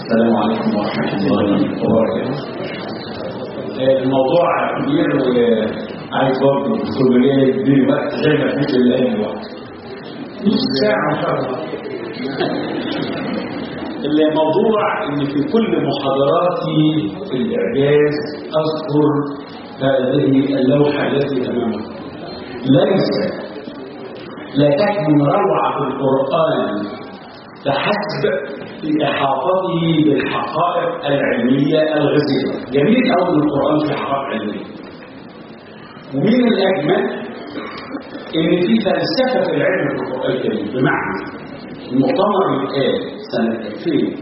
السلام عليكم ورحمة الله وبركاته الموضوع كبير وعايز برضه الدكتور بلال يديني وقت زي ما فيش الآن الوقت نص ساعة إن شاء الله الموضوع ان في كل محاضراتي في الاعجاز اذكر هذه اللوحه التي امامكم ليس لا تكمن روعه القران فحسب في احاطته بالحقائق العلميه الغزيره جميل قوي القران في حقائق علميه ومن الاجمل ان في فلسفه في العلم في القران الكريم بمعنى المؤتمر اللي قال سنة 2017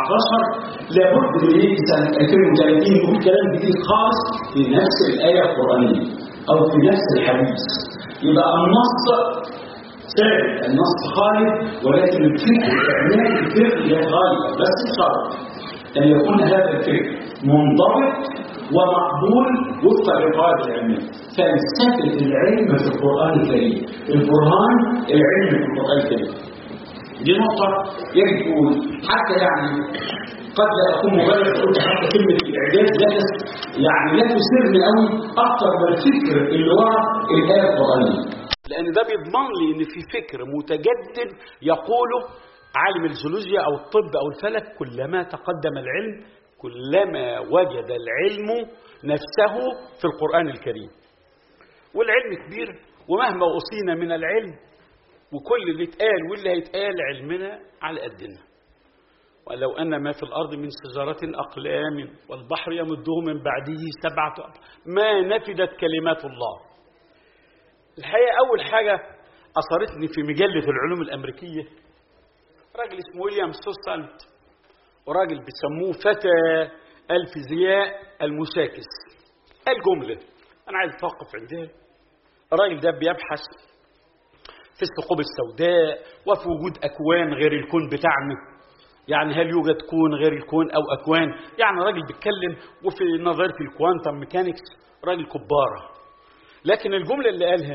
لابد من يجي سنة 2030 يقول كلام جديد خالص في نفس الآية القرآنية أو في نفس الحديث يبقى النص ثابت النص خالد ولكن الفكر إعلان الفكر يتغير بس بشرط أن يكون هذا الفكر منضبط ومقبول وفق القواعد العلمية فلسفة العلم في القرآن الكريم البرهان العلم في القرآن الكريم دي نقطة يجب تقول حتى يعني قد لا أكون مبالغ قلت حتى كلمة الإعجاز لا يعني لا تسرني قوي أكتر من الفكر اللي ورا الآية القرآنية لأن ده بيضمن لي إن في فكر متجدد يقوله عالم الجيولوجيا أو الطب أو الفلك كلما تقدم العلم كلما وجد العلم نفسه في القرآن الكريم والعلم كبير ومهما أوصينا من العلم وكل اللي اتقال واللي هيتقال علمنا على قدنا ولو أن ما في الأرض من شجرة أقلام والبحر يمده من بعده سبعة أبحر ما نفدت كلمات الله الحقيقة أول حاجة أثرتني في مجلة العلوم الأمريكية راجل اسمه ويليام سوسالت وراجل بيسموه فتى الفيزياء المشاكس الجملة أنا عايز أتوقف عندها الراجل ده بيبحث في الثقوب السوداء وفي وجود أكوان غير الكون بتاعنا يعني هل يوجد كون غير الكون أو أكوان يعني راجل بيتكلم وفي نظرية الكوانتم ميكانيكس راجل كبارة لكن الجملة اللي قالها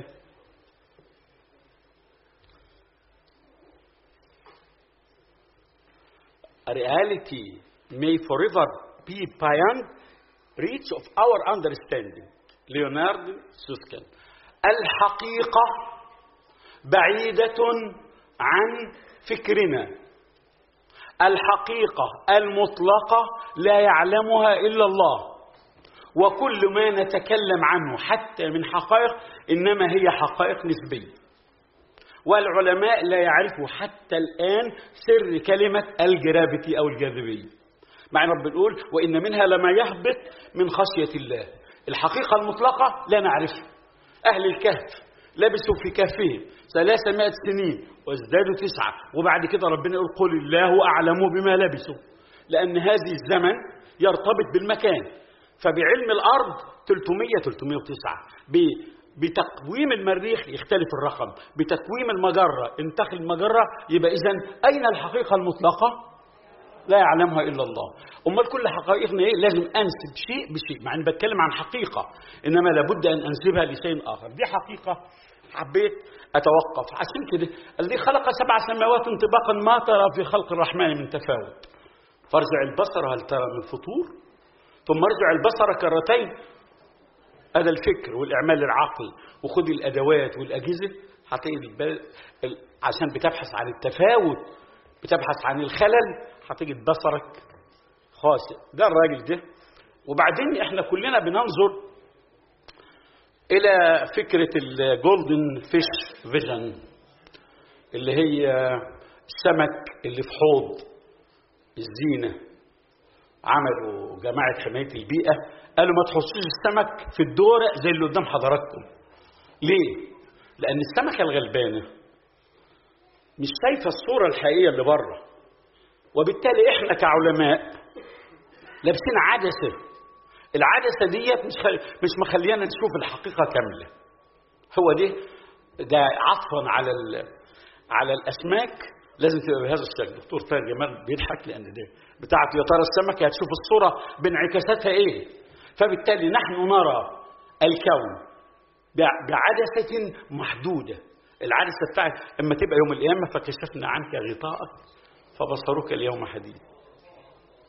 reality may forever be beyond reach of our understanding ليوناردو سوسكن الحقيقة بعيدة عن فكرنا الحقيقة المطلقة لا يعلمها إلا الله وكل ما نتكلم عنه حتى من حقائق إنما هي حقائق نسبية والعلماء لا يعرفوا حتى الآن سر كلمة الجرافيتي أو الجاذبية مع رب بنقول وإن منها لما يهبط من خشية الله الحقيقة المطلقة لا نعرفها أهل الكهف لبسوا في كهفهم ثلاثمائة سنين وازدادوا تسعة وبعد كده ربنا يقول قل الله أعلم بما لبسوا لأن هذه الزمن يرتبط بالمكان فبعلم الأرض 300 309 بتقويم المريخ يختلف الرقم بتقويم المجرة انتقل المجرة يبقى إذا أين الحقيقة المطلقة لا يعلمها إلا الله أمال كل حقائقنا إيه لازم أنسب شيء بشيء مع أن بتكلم عن حقيقة إنما لابد أن أنسبها لشيء آخر دي حقيقة حبيت أتوقف عشان كده الذي خلق سبع سماوات طباقا ما ترى في خلق الرحمن من تفاوت فارجع البصر هل ترى من فطور ثم ارجع البصر كرتين هذا الفكر والإعمال العقل وخذ الأدوات والأجهزة هتجد عشان بتبحث عن التفاوت بتبحث عن الخلل هتجد بصرك خاسئ ده الراجل ده وبعدين احنا كلنا بننظر الى فكرة الجولدن فيش فيجن اللي هي السمك اللي في حوض الزينة عملوا جماعة حماية البيئة قالوا ما تحطوش السمك في الدورق زي اللي قدام حضراتكم ليه؟ لأن السمكة الغلبانة مش شايفة الصورة الحقيقية اللي بره وبالتالي احنا كعلماء لابسين عدسة العدسة ديت مش خل... مش مخليانا نشوف الحقيقة كاملة هو ده ده عطفا على ال... على الأسماك لازم تبقى بهذا الشكل دكتور طاهر جمال بيضحك لأن ده بتاعت يا ترى السمكة هتشوف الصورة بانعكاساتها إيه فبالتالي نحن نرى الكون بعدسة محدودة العدسة بتاعت اما تبقى يوم القيامة فكشفنا عنك غطاءك فبصرك اليوم حديد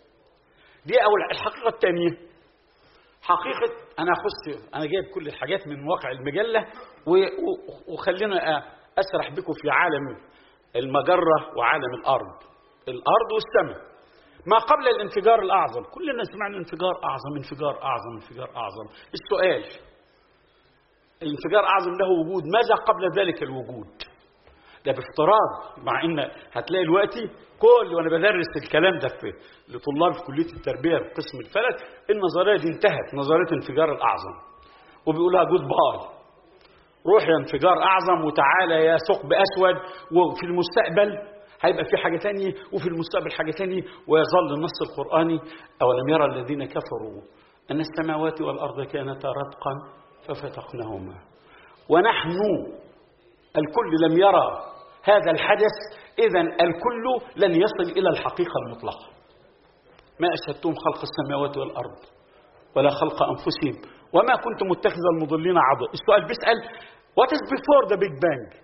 دي أول الحقيقة الثانية حقيقة أنا أخص أنا جايب كل الحاجات من واقع المجلة وخلينا أسرح بكم في عالم المجرة وعالم الأرض الأرض والسماء ما قبل الانفجار الأعظم كلنا سمعنا انفجار أعظم انفجار أعظم انفجار أعظم السؤال الانفجار أعظم له وجود ماذا قبل ذلك الوجود ده بافتراض مع ان هتلاقي دلوقتي كل وانا بدرس الكلام ده في لطلاب في كليه التربيه في قسم الفلك النظريه دي انتهت نظريه الانفجار الاعظم وبيقولها جود باي روح يا انفجار اعظم وتعالى يا ثقب اسود وفي المستقبل هيبقى في حاجه تانية وفي المستقبل حاجه تانية ويظل النص القراني اولم يرى الذين كفروا ان السماوات والارض كانتا رتقا ففتقناهما ونحن الكل لم يرى هذا الحدث إذا الكل لن يصل إلى الحقيقة المطلقة ما أشهدتم خلق السماوات والأرض ولا خلق أنفسهم وما كنت متخذ المضلين عضا السؤال بيسأل what is before the big bang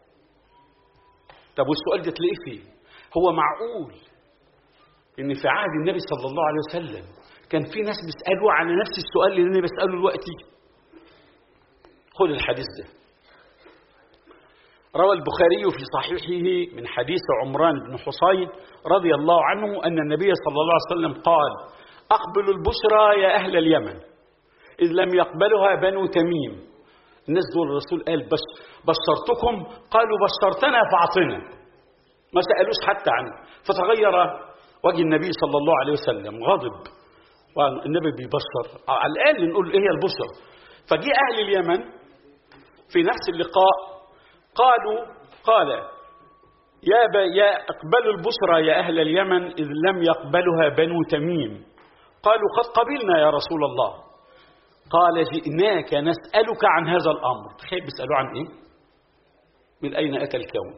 طب والسؤال ده تلاقيه فيه هو معقول ان في عهد النبي صلى الله عليه وسلم كان في ناس بيسألوا عن نفس السؤال اللي انا بسأله دلوقتي خد الحديث ده روى البخاري في صحيحه من حديث عمران بن حصين رضي الله عنه أن النبي صلى الله عليه وسلم قال أقبلوا البشرى يا أهل اليمن إذ لم يقبلها بنو تميم الناس دول الرسول قال بس بشرتكم قالوا بشرتنا فاعطنا ما سألوش حتى عنه فتغير وجه النبي صلى الله عليه وسلم غضب والنبي بيبشر على الآن نقول إيه هي البشرى فجاء أهل اليمن في نفس اللقاء قالوا قال يا ب... يا اقبلوا البشرى يا أهل اليمن إذ لم يقبلها بنو تميم قالوا قد قبلنا يا رسول الله قال جئناك نسألك عن هذا الأمر تخيل بيسألوا عن إيه من أين أتى الكون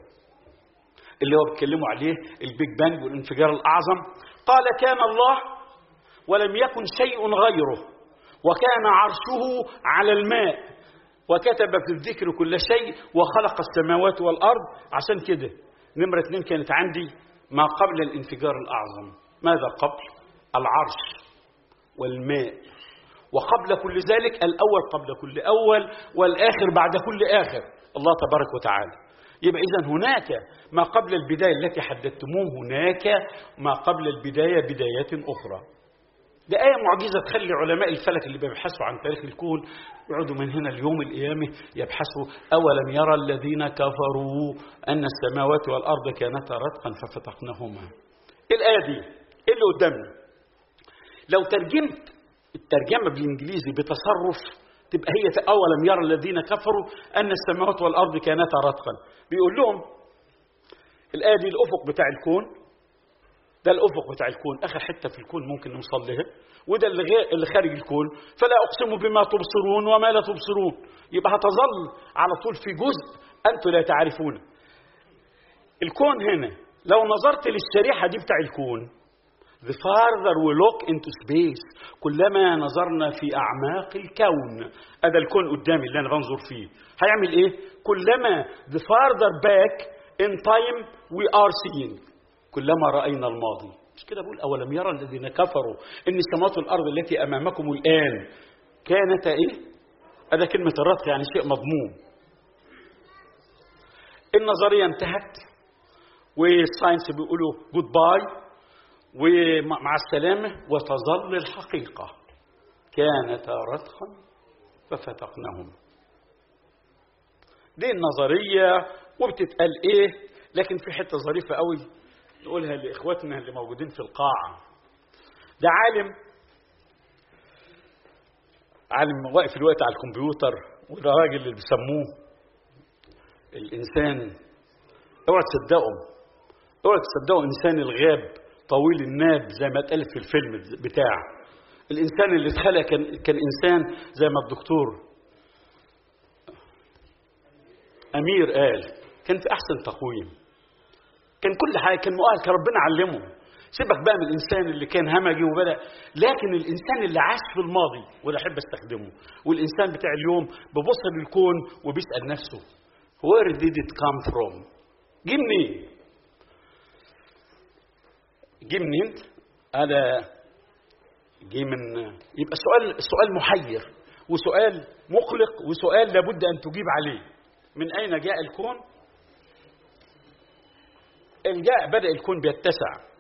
اللي هو بيتكلموا عليه البيج بانج والانفجار الأعظم قال كان الله ولم يكن شيء غيره وكان عرشه على الماء وكتب في الذكر كل شيء وخلق السماوات والأرض عشان كده نمرة اثنين كانت عندي ما قبل الانفجار الأعظم ماذا قبل العرش والماء وقبل كل ذلك الأول قبل كل أول والآخر بعد كل آخر الله تبارك وتعالى يبقى إذا هناك ما قبل البداية التي حددتموه هناك ما قبل البداية بدايات أخرى ده آية معجزة تخلي علماء الفلك اللي بيبحثوا عن تاريخ الكون يقعدوا من هنا اليوم القيامة يبحثوا أولم يرى الذين كفروا أن السماوات والأرض كانتا رتقا ففتقناهما الآية دي إيه اللي قدامنا لو ترجمت الترجمة بالإنجليزي بتصرف تبقى هي أولم يرى الذين كفروا أن السماوات والأرض كانتا رتقا بيقول لهم الآية دي الأفق بتاع الكون ده الأفق بتاع الكون آخر حتة في الكون ممكن نوصل لها وده اللي, غير اللي خارج الكون فلا أقسم بما تبصرون وما لا تبصرون يبقى هتظل على طول في جزء أنتم لا تعرفونه الكون هنا لو نظرت للشريحة دي بتاع الكون The farther we look into space كلما نظرنا في أعماق الكون هذا الكون قدامي اللي أنا بنظر فيه هيعمل إيه؟ كلما the farther back in time we are seeing كلما رأينا الماضي مش كده بقول أولم يرى الذين كفروا إن السماوات والأرض التي أمامكم الآن كانت إيه؟ هذا كلمة الرتق يعني شيء مضمون النظرية انتهت والساينس بيقولوا جود باي ومع السلامة وتظل الحقيقة كانتا رتقا ففتقناهم دي النظرية وبتتقال ايه لكن في حتة ظريفة قوي نقولها لإخواتنا اللي موجودين في القاعة ده عالم عالم واقف الوقت على الكمبيوتر وده راجل اللي بيسموه الإنسان اوعى تصدقوا اوعى تصدقوا إنسان الغاب طويل الناب زي ما اتقال في الفيلم بتاع الإنسان اللي اتخلق كان, كان إنسان زي ما الدكتور أمير قال كان في أحسن تقويم كان كل حاجة كان مؤهل كان ربنا علمه سيبك بقى من الإنسان اللي كان همجي وبدأ لكن الإنسان اللي عاش في الماضي وده أحب أستخدمه والإنسان بتاع اليوم ببص للكون وبيسأل نفسه where did it come from جه منين جه منين هذا جه من يبقى السؤال السؤال محير وسؤال مقلق وسؤال لابد ان تجيب عليه من اين جاء الكون ان جاء بدا الكون بيتسع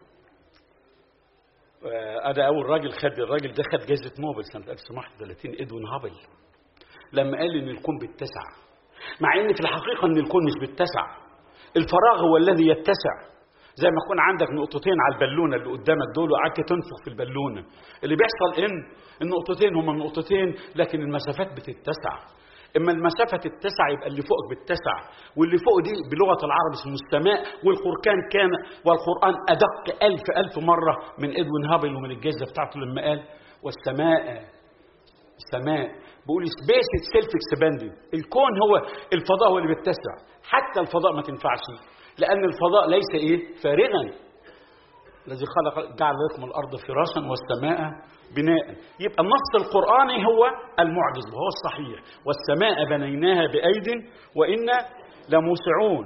هذا اول راجل خد الراجل ده خد جائزه نوبل سنه 1931 ادوين هابل لما قال ان الكون بيتسع مع ان في الحقيقه ان الكون مش بيتسع الفراغ هو الذي يتسع زي ما يكون عندك نقطتين على البالونه اللي قدامك دول وقعدت تنفخ في البالونه اللي بيحصل ان النقطتين هما النقطتين لكن المسافات بتتسع اما المسافه تتسع يبقى اللي فوقك بتتسع واللي فوق دي بلغه العرب اسمه السماء والقرآن كان والقران ادق الف الف مره من ادوين هابل ومن الجائزه بتاعته لما قال والسماء السماء بيقول سبيس سيلف اكسباندنج الكون هو الفضاء هو اللي بيتسع حتى الفضاء ما تنفعش لأن الفضاء ليس إيه فارغا الذي خلق جعل لكم الأرض فراشا والسماء بناء يبقى النص القرآني هو المعجز وهو الصحيح والسماء بنيناها بأيد وإنا لموسعون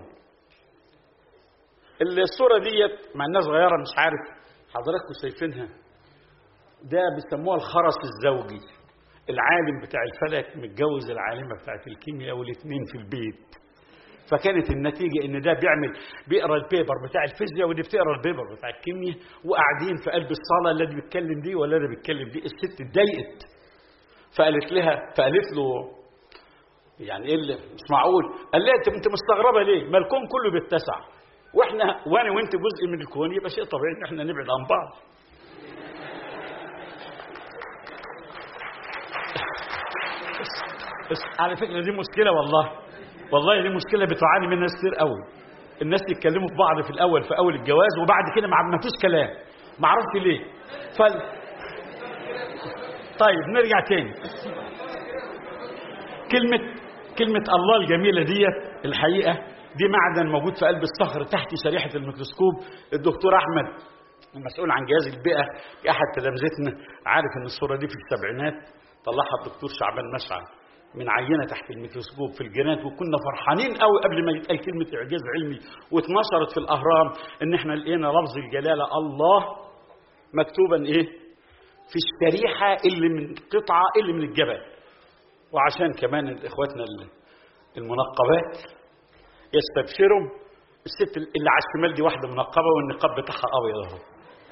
الصورة ديت مع الناس صغيرة مش عارف حضراتكم شايفينها ده بيسموها الخرس الزوجي العالم بتاع الفلك متجوز العالمة بتاعت الكيمياء والاثنين في البيت فكانت النتيجة ان ده بيعمل بيقرا البيبر بتاع الفيزياء ودي بتقرا البيبر بتاع الكيمياء وقاعدين في قلب الصالة الذي بيتكلم دي ولا ده بيتكلم دي الست اتضايقت فقالت لها فقالت له يعني ايه اللي مش معقول قال لها انت انت مستغربه ليه ما الكون كله بيتسع واحنا وانا وانت جزء من الكون يبقى شيء طبيعي ان احنا نبعد عن بعض بس, بس على فكره دي مشكله والله والله دي مشكله بتعاني منها ناس كتير قوي الناس يتكلموا في بعض في الاول في اول الجواز وبعد كده ما فيش كلام ما اعرفش ليه فال طيب نرجع تاني كلمة كلمة الله الجميلة ديت الحقيقة دي معدن موجود في قلب الصخر تحت شريحة الميكروسكوب الدكتور أحمد المسؤول عن جهاز البيئة أحد تلامذتنا عارف إن الصورة دي في السبعينات طلعها الدكتور شعبان مشعل من عينه تحت الميكروسكوب في الجينات وكنا فرحانين قوي قبل ما يتقال كلمه اعجاز علمي واتنشرت في الاهرام ان احنا لقينا لفظ الجلاله الله مكتوبا ايه في الشريحه اللي من قطعه اللي من الجبل وعشان كمان اخواتنا المنقبات يستبشروا الست اللي على الشمال دي واحده منقبه والنقاب بتاعها ابيض اهو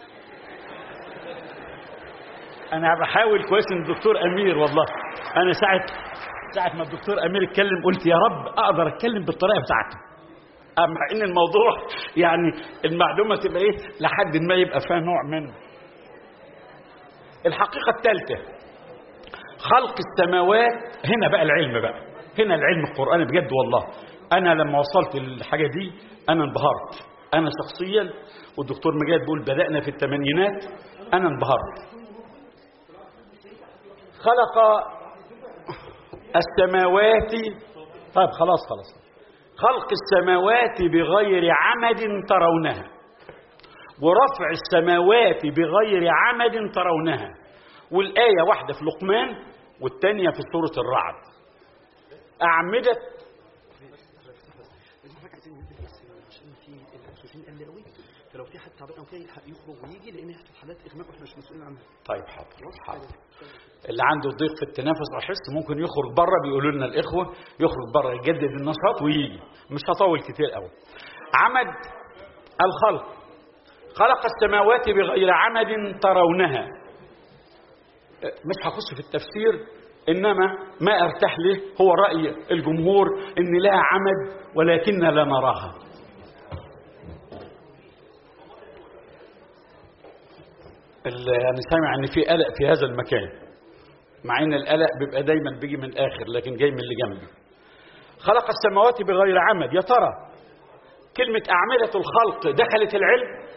انا بحاول كويس ان الدكتور امير والله انا ساعه ساعه ما الدكتور امير اتكلم قلت يا رب اقدر اتكلم بالطريقه بتاعته مع ان الموضوع يعني المعلومه تبقى ايه لحد ما يبقى فيها نوع من الحقيقه الثالثه خلق السماوات هنا بقى العلم بقى هنا العلم القراني بجد والله انا لما وصلت للحاجه دي انا انبهرت انا شخصيا والدكتور مجاد بيقول بدانا في الثمانينات انا انبهرت خلق السماوات طيب خلاص خلاص خلق السماوات بغير عمد ترونها ورفع السماوات بغير عمد ترونها والآية واحدة في لقمان والثانية في سورة الرعد أعمدة فلو في حد تعبان او كده يخرج ويجي لان يحصل حالات اغماء واحنا مش مسؤولين عنها طيب حاضر حاضر اللي عنده ضيق في التنفس او حس ممكن يخرج بره بيقولوا لنا الاخوه يخرج بره يجدد النشاط ويجي مش هطول كتير قوي عمد الخلق خلق السماوات بغير عمد ترونها مش هخش في التفسير انما ما ارتاح له هو راي الجمهور ان لها عمد ولكن لا نراها انا سامع ان في قلق في هذا المكان مع ان القلق بيبقى دايما بيجي من الاخر لكن جاي من اللي جنبي خلق السماوات بغير عمد يا ترى كلمة أعمدة الخلق دخلت العلم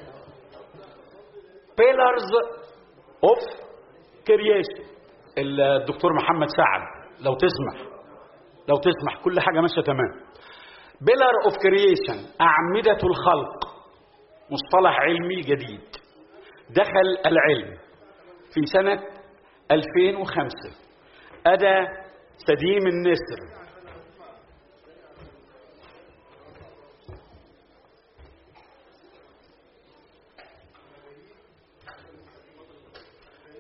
pillars of creation الدكتور محمد سعد لو تسمح لو تسمح كل حاجة ماشية تمام pillar of creation أعمدة الخلق مصطلح علمي جديد دخل العلم في سنة 2005 أدى سديم النسر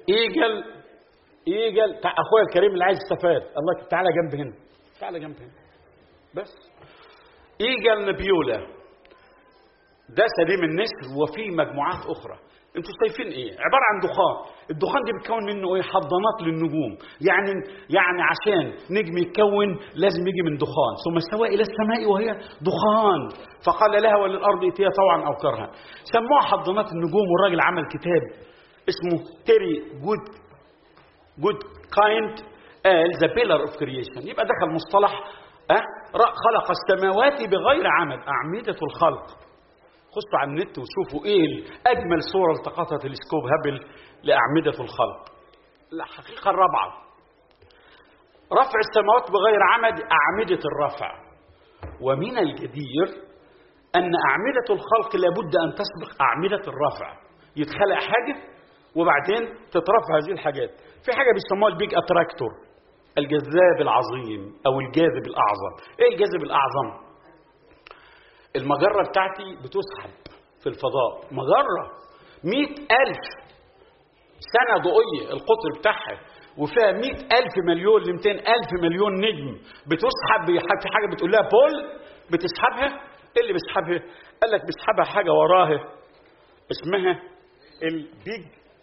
ايجل ايجل تع- اخويا الكريم اللي عايز يستفاد الله تعالى جنب هنا تعالى جنب هنا بس ايجل نبيولا ده سليم النسر وفي مجموعات اخرى انتوا شايفين ايه عباره عن دخان الدخان دي بتكون منه ايه حضانات للنجوم يعني يعني عشان نجم يتكون لازم يجي من دخان ثم استوى الى السماء وهي دخان فقال لها وللارض ائتيا طوعا او كرها سموها حضانات النجوم والراجل عمل كتاب اسمه تيري جود جود كايند قال ذا بيلر اوف كرييشن يبقى دخل مصطلح أه؟ خلق السماوات بغير عمد اعمده الخلق خشوا على النت وشوفوا ايه اجمل صوره التقطها تلسكوب هابل لاعمده الخلق الحقيقه الرابعه رفع السماوات بغير عمد اعمده الرفع ومن الجدير ان اعمده الخلق لابد ان تسبق اعمده الرفع يتخلق حاجه وبعدين تترفع هذه الحاجات في حاجه بيسموها البيج اتراكتور الجذاب العظيم او الجاذب الاعظم ايه الجاذب الاعظم المجرة بتاعتي بتسحب في الفضاء مجرة مئة ألف سنة ضوئية القطر بتاعها وفيها مئة ألف مليون لمتين ألف مليون نجم بتسحب في حاجة بتقول لها بول بتسحبها إيه اللي بيسحبها قال لك بيسحبها حاجة وراها اسمها البيج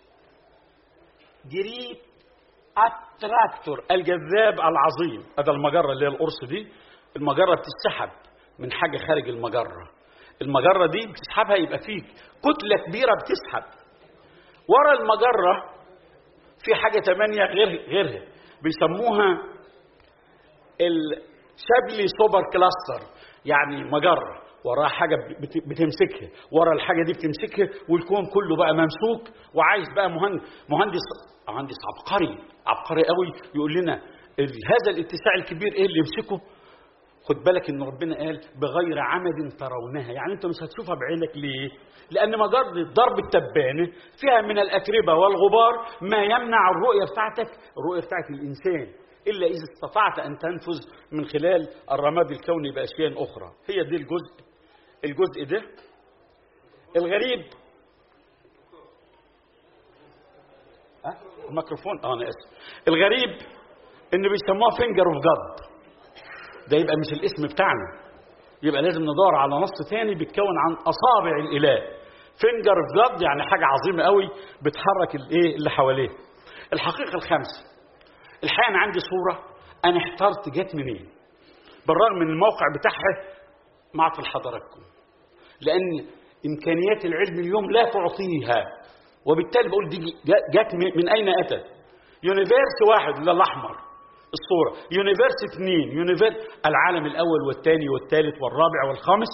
جريب اتراكتور الجذاب العظيم هذا المجرة اللي هي القرص دي المجرة بتسحب من حاجة خارج المجرة المجرة دي بتسحبها يبقى فيك كتلة كبيرة بتسحب ورا المجرة في حاجة تمانية غير غيرها بيسموها الشابلي سوبر كلاستر يعني مجرة وراها حاجة بتمسكها ورا الحاجة دي بتمسكها والكون كله بقى ممسوك وعايز بقى مهندس مهندس مهندس عبقري عبقري قوي يقول لنا هذا الاتساع الكبير ايه اللي يمسكه خد بالك ان ربنا قال بغير عمد ترونها يعني انت مش هتشوفها بعينك ليه لان مجرد ضرب التبانه فيها من الاتربه والغبار ما يمنع الرؤيه بتاعتك الرؤيه بتاعت الانسان الا اذا استطعت ان تنفذ من خلال الرماد الكوني باشياء اخرى هي دي الجزء الجزء ده الغريب أه؟ الميكروفون اه انا اسف الغريب ان بيسموها فينجر اوف جاد ده يبقى مش الاسم بتاعنا يبقى لازم ندور على نص تاني بيتكون عن اصابع الاله فينجر اوف جاد يعني حاجه عظيمه قوي بتحرك الايه اللي حواليه الحقيقه الخامسه الحقيقه انا عندي صوره انا احترت جت منين بالرغم من الموقع بتاعها معطي لحضراتكم لان امكانيات العلم اليوم لا تعطيها وبالتالي بقول دي جت من اين اتت يونيفيرس واحد اللي الاحمر الصوره يونيفيرس اثنين يونيفيرس العالم الاول والثاني والثالث والرابع والخامس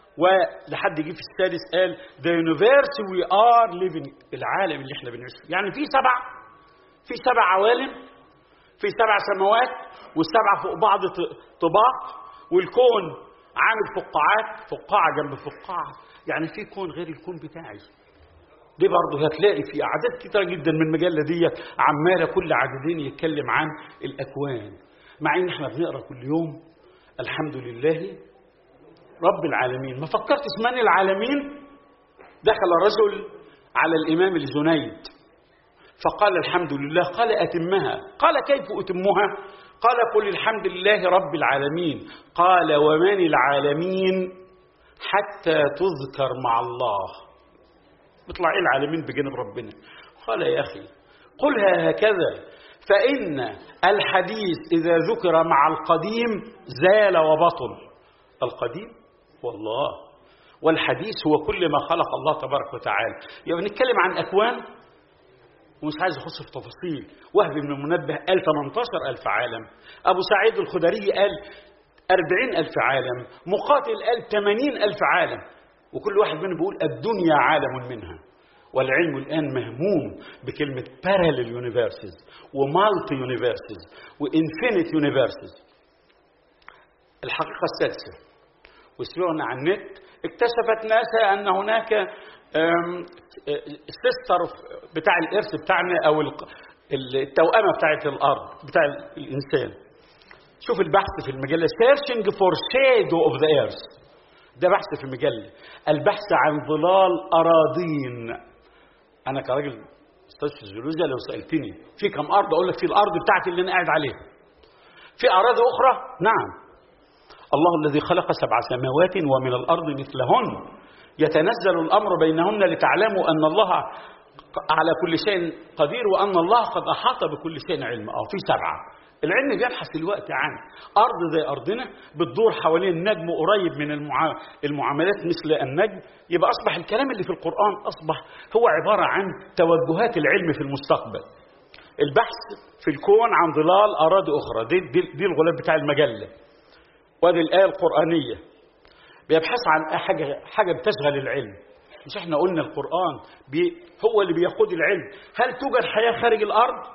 ولحد جه في السادس قال ذا يونيفيرس وي ار ليفينج العالم اللي احنا بنعيش فيه يعني في سبع في سبع عوالم في سبع سماوات والسبعه فوق بعض طباق والكون عامل فقاعات فقاعه جنب فقاعه يعني في كون غير الكون بتاعي دي برضه هتلاقي في اعداد كتيره جدا من المجله ديت عماله كل عددين يتكلم عن الاكوان مع ان احنا بنقرا كل يوم الحمد لله رب العالمين ما فكرتش من العالمين دخل رجل على الامام الجنيد فقال الحمد لله قال اتمها قال كيف اتمها قال قل الحمد لله رب العالمين قال ومن العالمين حتى تذكر مع الله بيطلع ايه العالمين بجانب ربنا قال يا اخي قلها هكذا فان الحديث اذا ذكر مع القديم زال وبطل القديم والله والحديث هو كل ما خلق الله تبارك وتعالى يعني نتكلم عن اكوان ومش عايز اخش في تفاصيل وهب بن المنبه قال 18 ألف عالم أبو سعيد الخدري قال 40 ألف عالم مقاتل قال 80 ألف عالم وكل واحد منهم بيقول الدنيا عالم منها والعلم الآن مهموم بكلمة parallel universes ومالتي universes وinfinite universes الحقيقة السادسة وسمعنا عن النت اكتشفت ناسا أن هناك السيستر بتاع الإرث بتاعنا أو التوأمة بتاعت الأرض بتاع الإنسان شوف البحث في المجلة searching for shadow of the earth ده بحث في المجلة البحث عن ظلال أراضين أنا كراجل استاذ فيزيولوجيا لو سالتني في كم ارض اقول لك في الارض بتاعتي اللي انا قاعد عليها في اراضي اخرى نعم الله الذي خلق سبع سماوات ومن الارض مثلهن يتنزل الامر بينهن لتعلموا ان الله على كل شيء قدير وان الله قد احاط بكل شيء علما اه في سبعه العلم بيبحث الوقت عن ارض زي ارضنا بتدور حوالين نجم قريب من المعا... المعاملات مثل النجم يبقى اصبح الكلام اللي في القران اصبح هو عباره عن توجهات العلم في المستقبل البحث في الكون عن ظلال اراضي اخرى دي, دي, دي الغلاف بتاع المجله وادي الايه القرانيه بيبحث عن حاجه حاجه بتشغل العلم مش احنا قلنا القران بي هو اللي بيقود العلم هل توجد حياه خارج الارض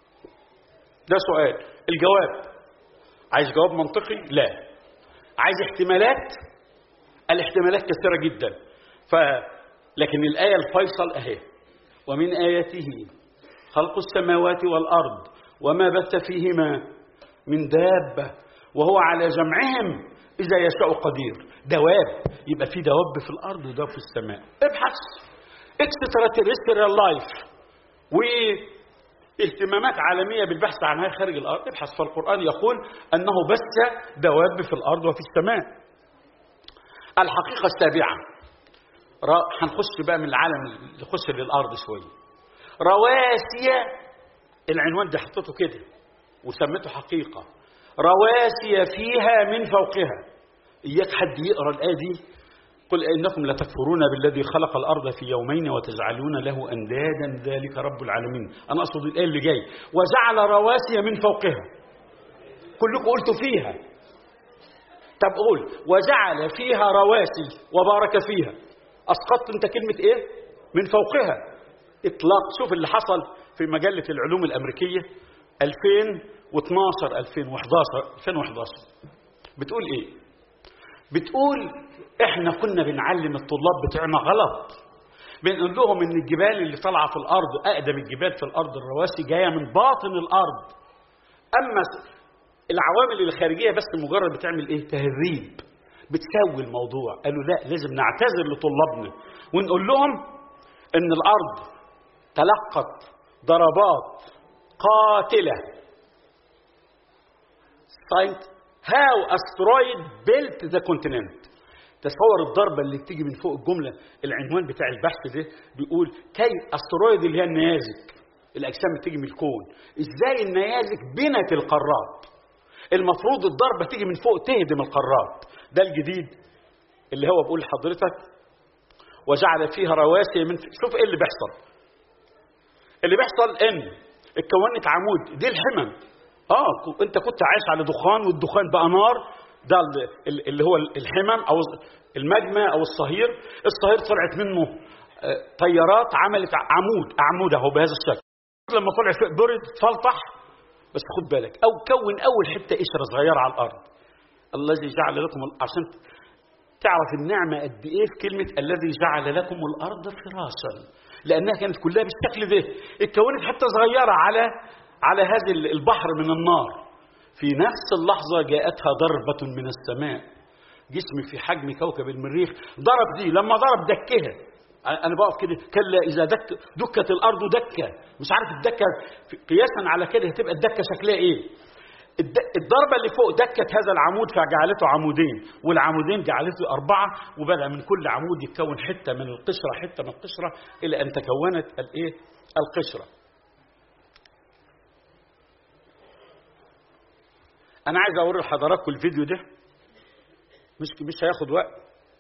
ده سؤال الجواب عايز جواب منطقي لا عايز احتمالات الاحتمالات كثيرة جدا ف لكن الآية الفيصل أهي ومن آياته خلق السماوات والأرض وما بث فيهما من دابة وهو على جمعهم إذا يشاء قدير دواب يبقى في دواب في الأرض ودواب في السماء ابحث اكسترا تيرستريال لايف و اهتمامات عالمية بالبحث عنها خارج الأرض ابحث فالقرآن يقول أنه بث دواب في الأرض وفي السماء الحقيقة السابعة هنخش بقى من العالم نخش للأرض شوية رواسي العنوان ده حطيته كده وسميته حقيقة رواسي فيها من فوقها إياك حد يقرأ الآية دي قل إنكم لتكفرون بالذي خلق الأرض في يومين وتجعلون له أندادا ذلك رب العالمين أنا أقصد الآية اللي جاي وجعل رواسي من فوقها كلكم قلتوا فيها طب قول وجعل فيها رواسي وبارك فيها أسقطت أنت كلمة إيه من فوقها إطلاق شوف اللي حصل في مجلة العلوم الأمريكية 2012 2011 2011 بتقول إيه بتقول احنا كنا بنعلم الطلاب بتوعنا غلط بنقول لهم ان الجبال اللي طالعه في الارض اقدم الجبال في الارض الرواسي جايه من باطن الارض اما العوامل الخارجيه بس مجرد بتعمل ايه تهذيب بتسوي الموضوع قالوا لا لازم نعتذر لطلابنا ونقول لهم ان الارض تلقت ضربات قاتله سايت هاو استرويد بيلت ذا كونتيننت تصور الضربه اللي بتيجي من فوق الجمله العنوان بتاع البحث ده بيقول كي استرويد اللي هي النيازك الاجسام بتيجي من الكون ازاي النيازك بنت القارات المفروض الضربه تيجي من فوق تهدم القارات ده الجديد اللي هو بقول لحضرتك وجعل فيها رواسي من شوف ايه اللي بيحصل اللي بيحصل ان اتكونت عمود دي الحمم اه انت كنت عايش على دخان والدخان بقى نار ده اللي هو الحمم او المجمع او الصهير الصهير طلعت منه طيارات عملت عمود اعمود اهو بهذا الشكل لما طلع فوق برد فلطح بس خد بالك او كون اول حته قشره صغيره على الارض الذي جعل لكم عشان تعرف النعمه قد ايه في كلمه الذي جعل لكم الارض فراشا لانها كانت كلها بالشكل ده اتكونت حته صغيره على على هذا البحر من النار في نفس اللحظة جاءتها ضربة من السماء جسم في حجم كوكب المريخ ضرب دي لما ضرب دكها أنا بقف كده كلا إذا دك دكت الأرض دكة مش عارف الدكة قياسا على كده هتبقى الدكة شكلها إيه الضربة اللي فوق دكت هذا العمود فجعلته عمودين والعمودين جعلته أربعة وبدأ من كل عمود يتكون حتة من القشرة حتة من القشرة إلى أن تكونت الإيه القشرة انا عايز اوري لحضراتكم الفيديو ده مش مش هياخد وقت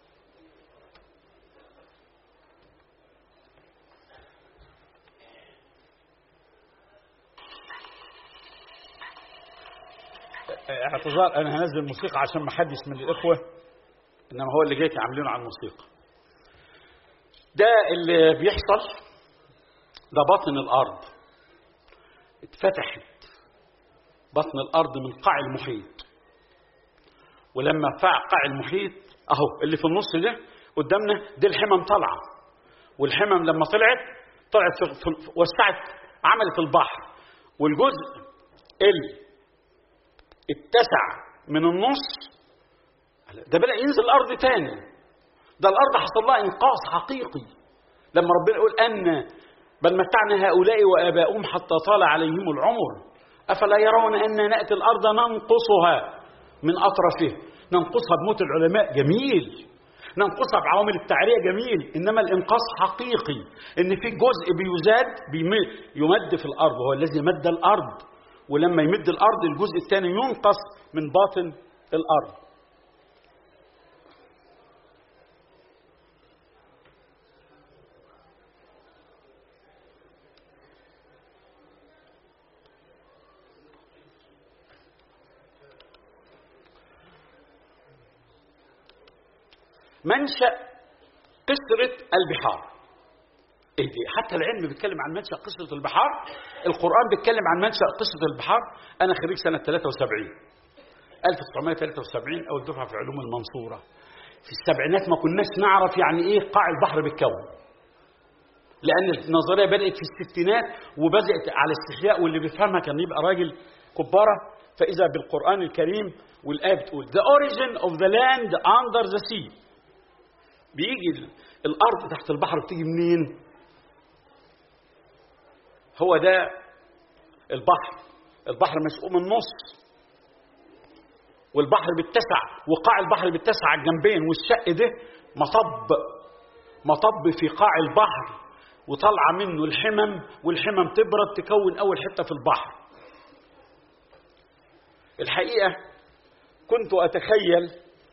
اعتذار انا هنزل موسيقى عشان ما حدش من الاخوه انما هو اللي جاي عاملينه على الموسيقى ده اللي بيحصل ده باطن الارض اتفتحت بطن الارض من قاع المحيط ولما فاع قاع المحيط اهو اللي في النص ده قدامنا دي الحمم طالعه والحمم لما طلعت طلعت في في وسعت عملت البحر والجزء اللي اتسع من النص ده بدأ ينزل الأرض تاني ده الأرض حصل لها إنقاص حقيقي لما ربنا يقول أن بل متعنا هؤلاء وآباؤهم حتى طال عليهم العمر أفلا يرون أن نأتي الأرض ننقصها من أطرفه ننقصها بموت العلماء جميل ننقصها بعوامل التعرية جميل إنما الإنقاص حقيقي إن في جزء بيزاد بيم- يمد في الأرض هو الذي مد الأرض ولما يمد الأرض الجزء الثاني ينقص من باطن الأرض منشأ قصرة البحار إيه دي؟ حتى العلم بيتكلم عن منشأ قصة البحار القرآن بيتكلم عن منشأ قصة البحار أنا خريج سنة 73 1973 أول دفعة في علوم المنصورة في السبعينات ما كناش نعرف يعني إيه قاع البحر بالكون لأن النظرية بدأت في الستينات وبدأت على استحياء واللي بيفهمها كان يبقى راجل كبارة فإذا بالقرآن الكريم والآية بتقول The origin of the land under the sea بيجي ال- الأرض تحت البحر بتيجي منين؟ هو ده البحر البحر مشقوق من النص والبحر بيتسع وقاع البحر بيتسع على الجنبين والشق ده مطب مطب في قاع البحر وطالعه منه الحمم والحمم تبرد تكون اول حته في البحر الحقيقه كنت اتخيل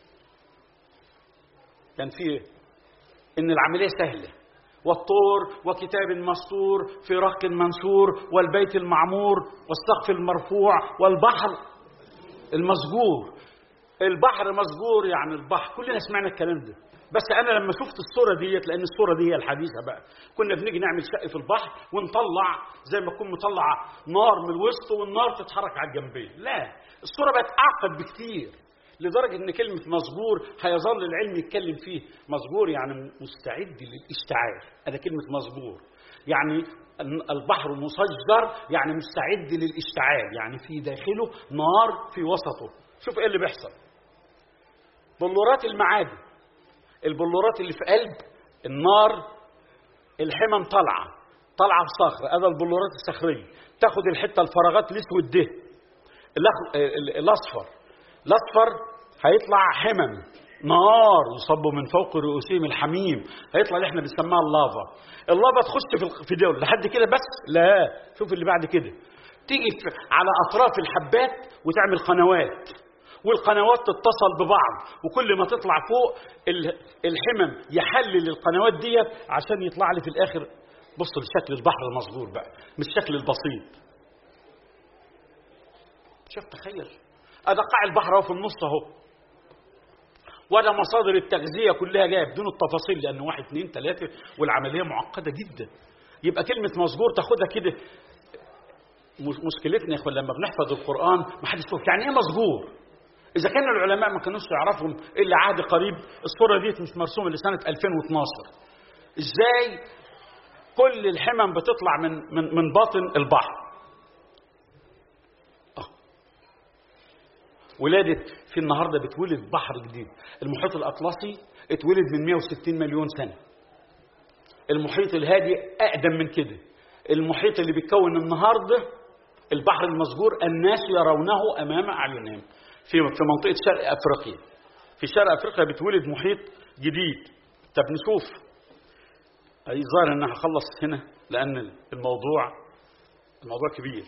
كان في ان العمليه سهله والطور وكتاب مسطور في رق منشور والبيت المعمور والسقف المرفوع والبحر المسجور البحر مسجور يعني البحر كلنا سمعنا الكلام ده بس انا لما شفت الصوره ديت لان الصوره دي هي الحديثه بقى كنا بنيجي نعمل شق في البحر ونطلع زي ما تكون مطلع نار من الوسط والنار تتحرك على الجنبين لا الصوره بقت اعقد بكتير لدرجه ان كلمه مسجور هيظل العلم يتكلم فيه مسجور يعني مستعد للاشتعال هذا كلمه مسجور يعني البحر مسجر يعني مستعد للاشتعال يعني في داخله نار في وسطه شوف ايه اللي بيحصل بلورات المعادن البلورات اللي في قلب النار الحمم طالعه طالعه في صخر هذا البلورات الصخريه تاخد الحته الفراغات الاسود ده الأخ- ال- الاصفر الاصفر هيطلع حمم نار يصب من فوق رؤوسهم الحميم هيطلع اللي احنا بنسميها اللافا اللافا تخش في ال- في دول لحد كده بس لا شوف اللي بعد كده تيجي في- على اطراف الحبات وتعمل قنوات والقنوات تتصل ببعض وكل ما تطلع فوق ال- الحمم يحلل القنوات ديت عشان يطلع لي في الاخر بص لشكل البحر المصغور بقى مش الشكل البسيط شوف تخيل هذا قاع البحر اهو في النص اهو وده مصادر التغذيه كلها جايه بدون التفاصيل لان واحد اثنين ثلاثه والعمليه معقده جدا يبقى كلمه مصغور تاخدها كده مش- مشكلتنا يا اخوان لما بنحفظ القران ما حدش يفهم يعني ايه مصغور اذا كان العلماء ما كانوش يعرفهم الا عهد قريب الصوره دي مش مرسومه لسنه 2012 ازاي كل الحمم بتطلع من من من باطن البحر آه. ولادة في النهارده بتولد بحر جديد المحيط الاطلسي اتولد من 160 مليون سنه المحيط الهادي اقدم من كده المحيط اللي بيتكون النهارده البحر المسجور الناس يرونه امام اعينهم في في منطقه شرق افريقيا في شرق افريقيا بتولد محيط جديد طب نشوف اي ظاهر ان هخلص هنا لان الموضوع الموضوع كبير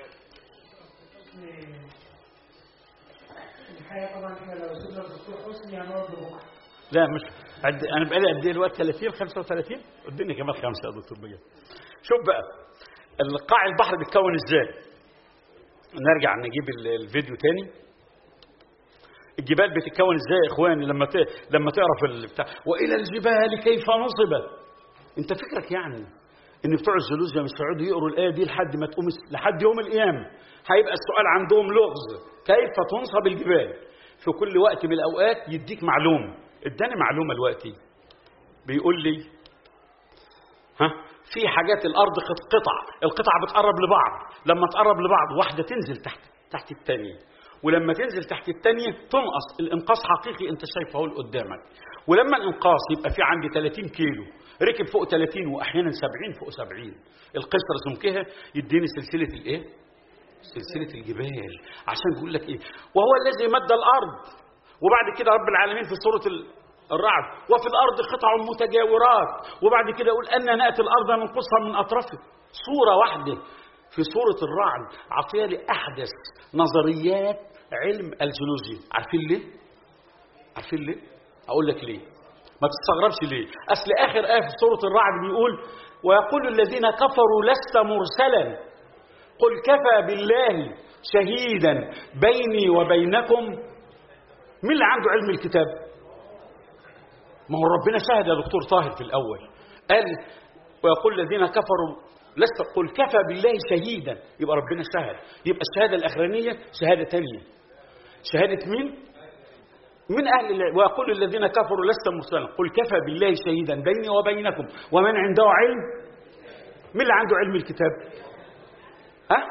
الحقيقه طبعا احنا لو سيبنا الدكتور حسني هنقعد لبكره لا مش عد... انا بقالي قد ايه الوقت 30 35 اديني كمان خمسه يا دكتور بجد شوف بقى القاع البحر بيتكون ازاي نرجع نجيب ال- الفيديو تاني الجبال بتتكون ازاي يا اخواني لما ت... لما تعرف البتاع والى الجبال كيف نصبت انت فكرك يعني ان بتوع الجيولوجيا مش هيقعدوا يقروا الايه دي لحد ما تقوم الس- لحد يوم القيامه هيبقى السؤال عندهم لغز كيف تنصب الجبال في كل وقت من الاوقات يديك معلومه اداني معلومه دلوقتي بيقول لي ها في حاجات الارض قط- قطع القطع بتقرب لبعض لما تقرب لبعض واحده تنزل تحت تحت الثانيه ولما تنزل تحت الثانيه تنقص الانقاص حقيقي انت شايفه اهو قدامك ولما الانقاص يبقى في عندي 30 كيلو ركب فوق 30 واحيانا 70 فوق 70 القصر سمكها يديني سلسله الايه سلسله الجبال عشان يقول لك ايه وهو الذي مد الارض وبعد كده رب العالمين في سوره ال- الرعد وفي الارض قطع متجاورات وبعد كده يقول ان ناتي الارض ننقصها من اطرافها صوره واحده في سوره الرعد عطيه لي احدث نظريات علم الجيولوجيا عارفين ليه عارفين ليه اقول لك ليه ما تستغربش ليه اصل اخر ايه في سوره الرعد بيقول ويقول الذين كفروا لست مرسلا قل كفى بالله شهيدا بيني وبينكم مين اللي عنده علم الكتاب ما هو ربنا شهد يا دكتور طاهر في الاول قال ويقول الذين كفروا لست قل كفى بالله شهيدا يبقى ربنا شهد يبقى الشهاده الاخرانيه شهاده ثانيه شهاده مين من أهل الله ويقول الذين كفروا لست مرسلا قل كفى بالله شهيدا بيني وبينكم ومن عنده علم مين اللي عنده علم الكتاب ها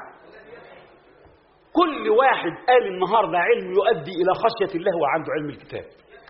كل واحد قال النهارده علم يؤدي الى خشيه الله وعنده علم الكتاب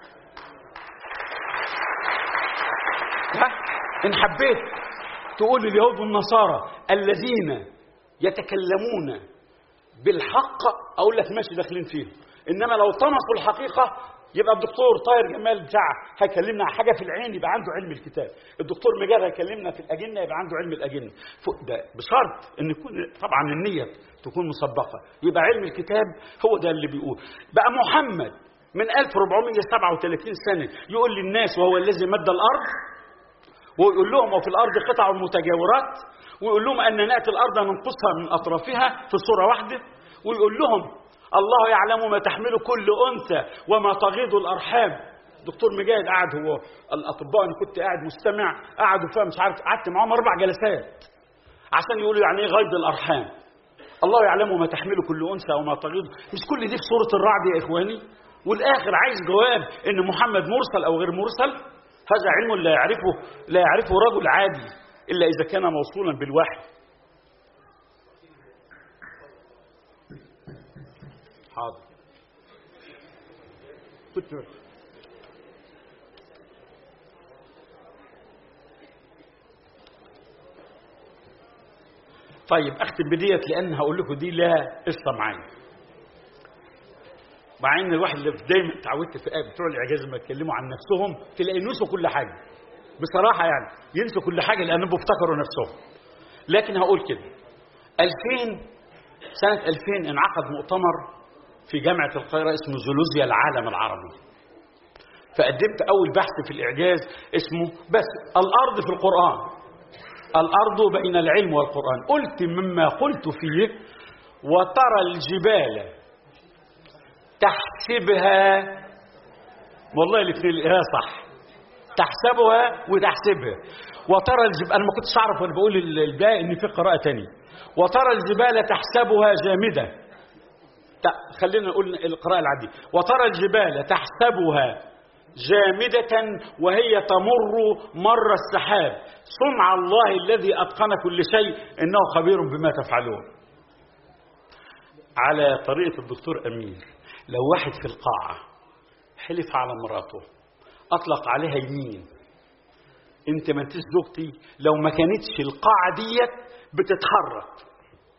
ها ان حبيت تقول اليهود والنصارى الذين يتكلمون بالحق اقول لك ماشي داخلين فيه انما لو طمسوا الحقيقه يبقى الدكتور طاهر جمال بتاع هيكلمنا عن حاجه في العين يبقى عنده علم الكتاب الدكتور مجاد هيكلمنا في الاجنه يبقى عنده علم الاجنه فوق ده بشرط ان يكون طبعا النيه تكون مسبقه يبقى علم الكتاب هو ده اللي بيقول بقى محمد من 1437 سنه يقول للناس وهو الذي مد الارض ويقول لهم وفي الارض قطع متجاورات ويقول لهم ان ناتي الارض ننقصها من اطرافها في صوره واحده ويقول لهم الله يعلم ما تحمل كل انثى وما تغيض الارحام دكتور مجاهد قعد هو الاطباء انا كنت قاعد مستمع قعدوا فيها مش عارف قعدت معاهم اربع جلسات عشان يقولوا يعني ايه غيض الارحام الله يعلم ما تحمل كل انثى وما تغيض مش كل دي في سوره الرعد يا اخواني والاخر عايز جواب ان محمد مرسل او غير مرسل هذا علم لا يعرفه لا يعرفه رجل عادي الا اذا كان موصولا بالوحي حاضر كنت طيب اختم بديت لان هقول لكم دي لا قصه معايا مع ان الواحد اللي دايما اتعودت في بتوع الاعجاز لما يتكلموا عن نفسهم تلاقي ينسوا كل حاجه بصراحه يعني ينسوا كل حاجه لانهم بيفتكروا نفسهم لكن هقول كده 2000 سنه 2000 انعقد مؤتمر في جامعه القاهره اسمه جيولوجيا العالم العربي فقدمت اول بحث في الاعجاز اسمه بس الارض في القران الارض بين العلم والقران قلت مما قلت فيه وترى الجبال تحسبها والله الاثنين اه صح تحسبها وتحسبها وترى الجبال انا ما كنتش اعرف وانا بقول الباقي ان في قراءه تانية وترى الجبال تحسبها جامده ت- خلينا نقول القراءه العاديه وترى الجبال تحسبها جامدة وهي تمر مر السحاب صنع الله الذي أتقن كل شيء إنه خبير بما تفعلون على طريقة الدكتور أمير لو واحد في القاعة حلف على مراته أطلق عليها يمين أنت ما انتش زوجتي لو ما كانتش القاعة ديت بتتحرك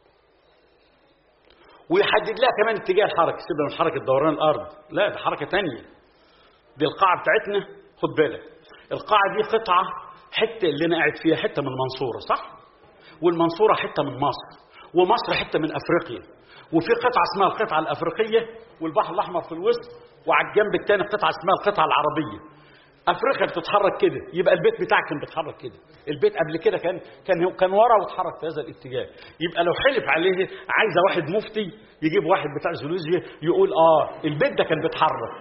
ويحدد لها كمان اتجاه الحركة سيبنا من حركة دوران الأرض لا ده حركة تانية دي القاعة بتاعتنا خد بالك القاعة دي قطعة حتة اللي أنا قاعد فيها حتة من المنصورة صح؟ والمنصورة حتة من مصر ومصر حتة من أفريقيا وفي قطعة اسمها القطعة الأفريقية والبحر الأحمر في الوسط وعلى الجنب الثاني قطعة اسمها القطعة العربية افريقيا بتتحرك كده يبقى البيت بتاعك كان بيتحرك كده البيت قبل كده كان كان كان ورا واتحرك في هذا الاتجاه يبقى لو حلف عليه عايزه واحد مفتي يجيب واحد بتاع جيولوجيا يقول اه البيت ده كان بيتحرك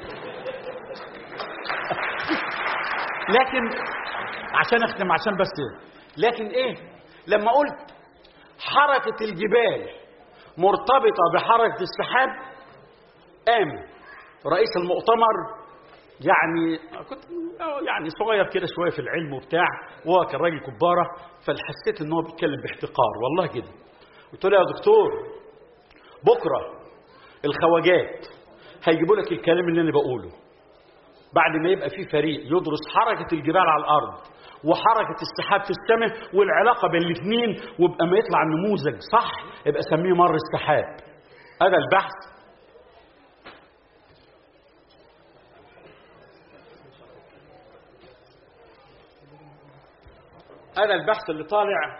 لكن عشان اختم عشان بس لكن ايه لما قلت حركة الجبال مرتبطة بحركة السحاب قام رئيس المؤتمر يعني كنت يعني صغير كده شويه في العلم وبتاع وهو كان راجل كباره فحسيت ان هو بيتكلم باحتقار والله كده قلت له يا دكتور بكره الخواجات هيجيبوا لك الكلام اللي انا بقوله بعد ما يبقى في فريق يدرس حركه الجبال على الارض وحركة السحاب في السماء والعلاقة بين الاثنين ويبقى ما يطلع النموذج صح يبقى سميه مر السحاب هذا البحث هذا البحث اللي طالع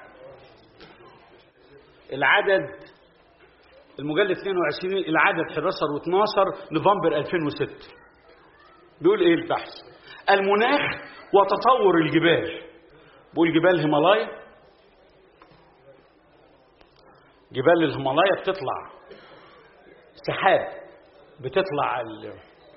العدد المجلد 22 العدد 11 و12 نوفمبر 2006 بيقول ايه البحث المناخ وتطور الجبال بيقول جبال الهيمالايا جبال الهيمالايا بتطلع سحاب بتطلع ال-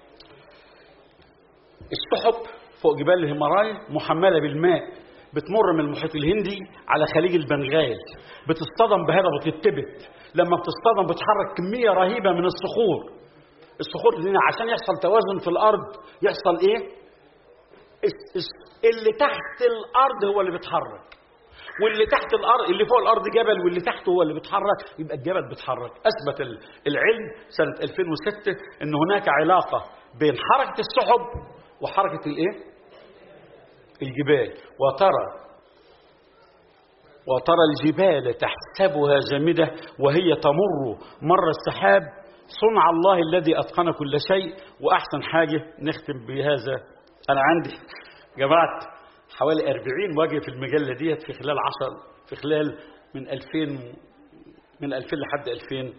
السحب فوق جبال الهيمالايا محملة بالماء بتمر من المحيط الهندي على خليج البنغال بتصطدم بهضبة التبت لما بتصطدم بتحرك كمية رهيبة من الصخور الصخور دي عشان يحصل توازن في الأرض يحصل إيه؟ الس- الس- اللي تحت الأرض هو اللي بيتحرك واللي تحت الارض اللي فوق الارض جبل واللي تحته هو اللي بيتحرك يبقى الجبل بيتحرك اثبت ال- العلم سنه 2006 ان هناك علاقه بين حركه السحب وحركه الايه الجبال وترى وترى الجبال تحسبها جامده وهي تمر مر السحاب صنع الله الذي اتقن كل شيء واحسن حاجه نختم بهذا انا عندي جماعه حوالي 40 وجه في المجله ديت في خلال 10 في خلال من 2000 من 2000 لحد 2017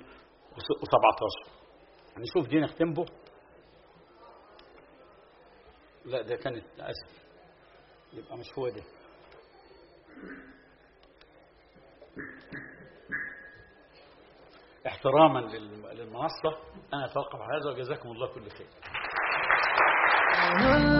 يعني شوف دي نختم به لا ده كانت اسف يبقى مش هو ده احتراما للم- للمنصه انا اتوقف على هذا وجزاكم الله كل خير هل